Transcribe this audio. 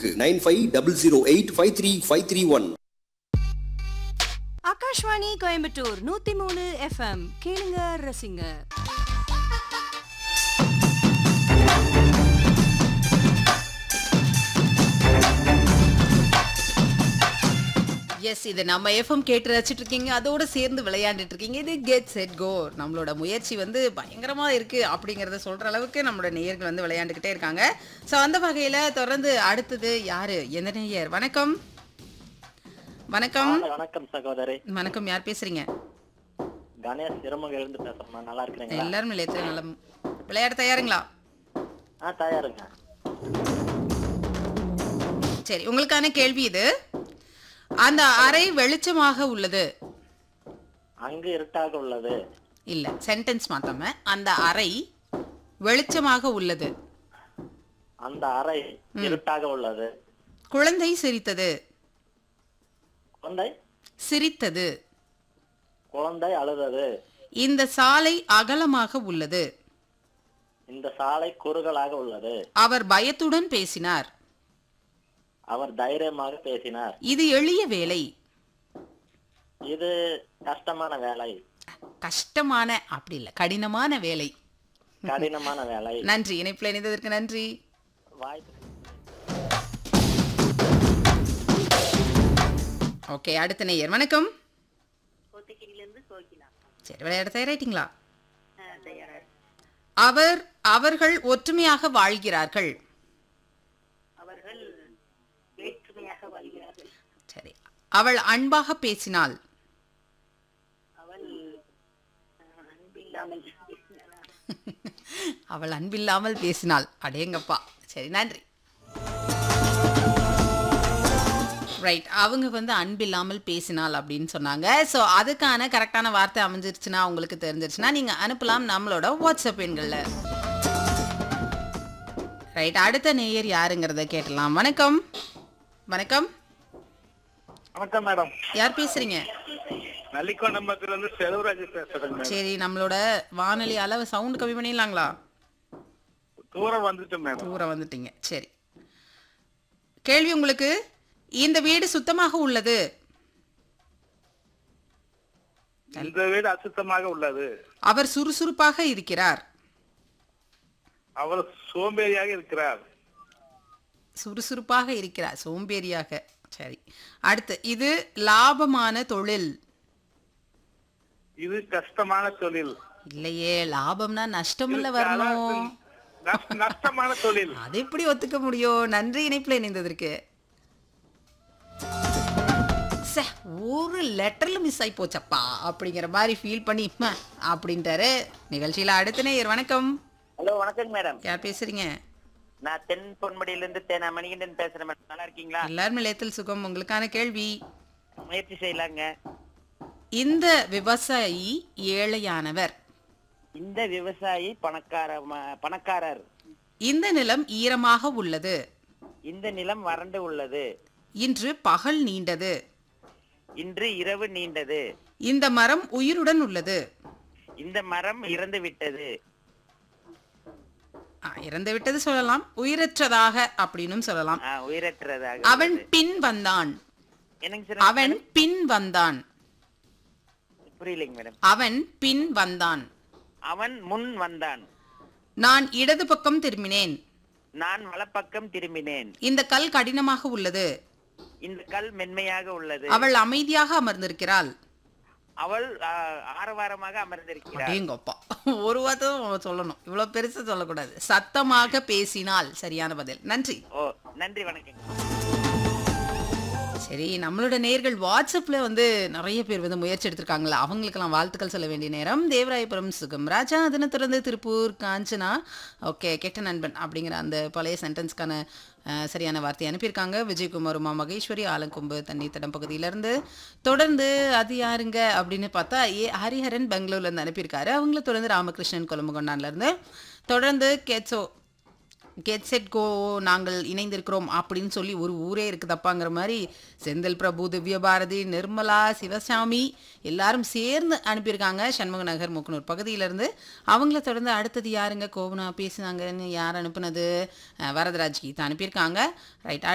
தொடர்புக்கு nine five double zero eight five three five three one Akashvani Coimbatore நூத்தி மூணு FM கேளுங்க ரசிங்க எஸ் இது நம்ம எஃப்எம் கேட்டு ரசிச்சிட்டு இருக்கீங்க அதோட சேர்ந்து விளையாண்டுட்டு இருக்கீங்க இது கெட் செட் கோ நம்மளோட முயற்சி வந்து பயங்கரமா இருக்கு அப்படிங்கறத சொல்ற அளவுக்கு நம்மளோட நேயர்கள் வந்து விளையாண்டுக்கிட்டே இருக்காங்க ஸோ அந்த வகையில தொடர்ந்து அடுத்தது யாரு எந்த நேயர் வணக்கம் வணக்கம் ஆ, வணக்கம் சகோதரி வணக்கம் யார் பேசுறீங்க கணேஷ் சிறுமுக இருந்து பேசுறேன் நல்லா இருக்கிறீங்களா எல்லாரும் நிலையத்தில் நலம் விளையாட தயாருங்களா ஆ தயாருங்க சரி உங்களுக்கான கேள்வி இது அந்த அறை வெளிச்சமாக உள்ளது அங்கு இருட்டாக உள்ளது இல்ல சென்டென்ஸ் மாத்தாம அந்த அறை வெளிச்சமாக உள்ளது அந்த அறை இருட்டாக உள்ளது குழந்தை சிரித்தது குழந்தை சிரித்தது குழந்தை அழுதது இந்த சாலை அகலமாக உள்ளது இந்த சாலை குறுகலாக உள்ளது அவர் பயத்துடன் பேசினார் அவர் தைரியமாக பேசினார் இது எளிய வேலை இது கஷ்டமான வேலை கஷ்டமான அப்படி இல்ல கடினமான வேலை கடினமான வேலை நன்றி இணைப்பில் இணைந்ததற்கு நன்றி வாய்ப்பு ஓகே அடுத்த நேயர் வணக்கம் சரி விளையாட தயாராயிட்டீங்களா அவர் அவர்கள் ஒற்றுமையாக வாழ்கிறார்கள் சரி அவள் அன்பாக பேசினாள் அவள் அன்பில்லாமல் பேசினாள் அடேங்கப்பா சரி நன்றி ரைட் அவங்க வந்து அன்பில்லாமல் பேசினாள் அப்படின்னு சொன்னாங்க ஸோ அதுக்கான கரெக்டான வார்த்தை அமைஞ்சிருச்சுன்னா உங்களுக்கு தெரிஞ்சிருச்சுன்னா நீங்கள் அனுப்பலாம் நம்மளோட வாட்ஸ்அப் எண்களில் ரைட் அடுத்த நேயர் யாருங்கிறத கேட்டலாம் வணக்கம் வணக்கம் வணக்கம் மேடம் யார் பேசுறீங்க நல்லிக்கோண்டம்பத்துல இருந்து செல்வராஜ் பேசுறேங்க மேடம் சரி நம்மளோட வானொலி அளவு சவுண்ட் கம்மி பண்ணிடலாங்களா தூரம் வந்துட்டு மேடம் தூரம் வந்துட்டீங்க சரி கேள்வி உங்களுக்கு இந்த வீடு சுத்தமாக உள்ளது இந்த வீடு அசுத்தமாக உள்ளது அவர் சுறுசுறுப்பாக இருக்கிறார் அவர் சோம்பேறியாக இருக்கிறார் சுறுசுறுப்பாக இருக்கிறார் சோம்பேறியாக சரி அடுத்து இது லாபமான தொழில் இது கஷ்டமான தொழில் இல்லையே லாபம்னா நஷ்டமுள்ள வரணும் நஷ்ட- நஷ்டமான தொழில் அது எப்படி ஒத்துக்க முடியும் நன்றி இணைப்பில் இணைந்ததற்கு சே, ஒரு லெட்டர்ல மிஸ் ஆகி போச்சப்பா அப்படிங்கிற மாதிரி ஃபீல் பண்ணி "ம" அப்படின்ட்டாரு நிகழ்ச்சியில அடுத்த நேயர் வணக்கம் ஹலோ வணக்கம் மேடம் யார் பேசுறீங்க நான் தென் பொன்முடியிலிருந்து தேனா மணிகண்டன் பேசுறேன் மேடம் நல்லா இருக்கீங்களா எல்லாரும் நிலையத்தில் சுகம் உங்களுக்கான கேள்வி முயற்சி செய்யலாங்க இந்த விவசாயி ஏழையானவர் இந்த விவசாயி பணக்கார ம- பணக்காரர் இந்த நிலம் ஈரமாக உள்ளது இந்த நிலம் வறண்டு உள்ளது இன்று பகல் நீண்டது இன்று இரவு நீண்டது இந்த மரம் உயிருடன் உள்ளது இந்த மரம் இறந்து விட்டது ஆ, இறந்து விட்டது சொல்லலாம் உயிரற்றதாக அப்படின்னும் சொல்லலாம் ஆ, உயிரற்றதாக அவன் உள்ளது. பின் வந்தான் என்னங்க சார் அவன் பின் வந்தான் புரியலைங்க மேடம் அவன் பின் வந்தான் அவன் முன் வந்தான் நான் இடது பக்கம் திரும்பினேன் நான் வலப்பக்கம் திரும்பினேன் இந்த கல் கடினமாக உள்ளது இந்த கல் மென்மையாக உள்ளது அவள் அமைதியாக அமர்ந்திருக்கிறாள் அவள் ஆ, ஆரவாரமாக அமர்ந்திருக்கிறாள் அடேங்கப்பா ஒரு வார்த்தை சொல்லணும் இவ்வளவு பெருசா சொல்லக்கூடாது சத்தமாக பேசினால் சரியான பதில் நன்றி ஓ நன்றி வணக்கம் சரி நம்மளோட நேர்கள் வாட்ஸ்அப்ல வந்து நிறைய பேர் வந்து முயற்சி எடுத்திருக்காங்களா அவங்களுக்கெல்லாம் வாழ்த்துக்கள் சொல்ல வேண்டிய நேரம் தேவராயபுரம் சுகம் ராஜா அதனை தொடர்ந்து திருப்பூர் காஞ்சனா ஓகே கெட்ட நண்பன் அப்படிங்கிற அந்த பழைய சென்டென்ஸ்க்கான அஹ், சரியான வார்த்தை அனுப்பியிருக்காங்க விஜயகுமார் உமா மகேஸ்வரி ஆலங்கொம்பு தண்ணி தடம் பகுதியிலேருந்து தொடர்ந்து அது யாருங்க அப்படின்னு பார்த்தா ஏ ஹரிஹரன் பெங்களூர்லேருந்து அனுப்பியிருக்காரு அவங்கள தொடர்ந்து ராமகிருஷ்ணன் கொலமுகொண்டான்லேருந்து தொடர்ந்து கெட்ஸோ கெட் செட் கோ நாங்கள் இணைந்திருக்கிறோம் அப்படின்னு சொல்லி ஒரு ஊரே இருக்குதப்பாங்கிற மாதிரி செந்தில் பிரபு திவ்ய பாரதி நிர்மலா சிவசாமி எல்லாரும் சேர்ந்து அனுப்பியிருக்காங்க சண்முக நகர் முக்கனூர் பகுதியிலேருந்து அவங்கள தொடர்ந்து அடுத்தது யாருங்க கோவனா பேசுனாங்கன்னு யார் அனுப்புனது அஹ் வரதராஜ் கீதா அனுப்பியிருக்காங்க ரைட்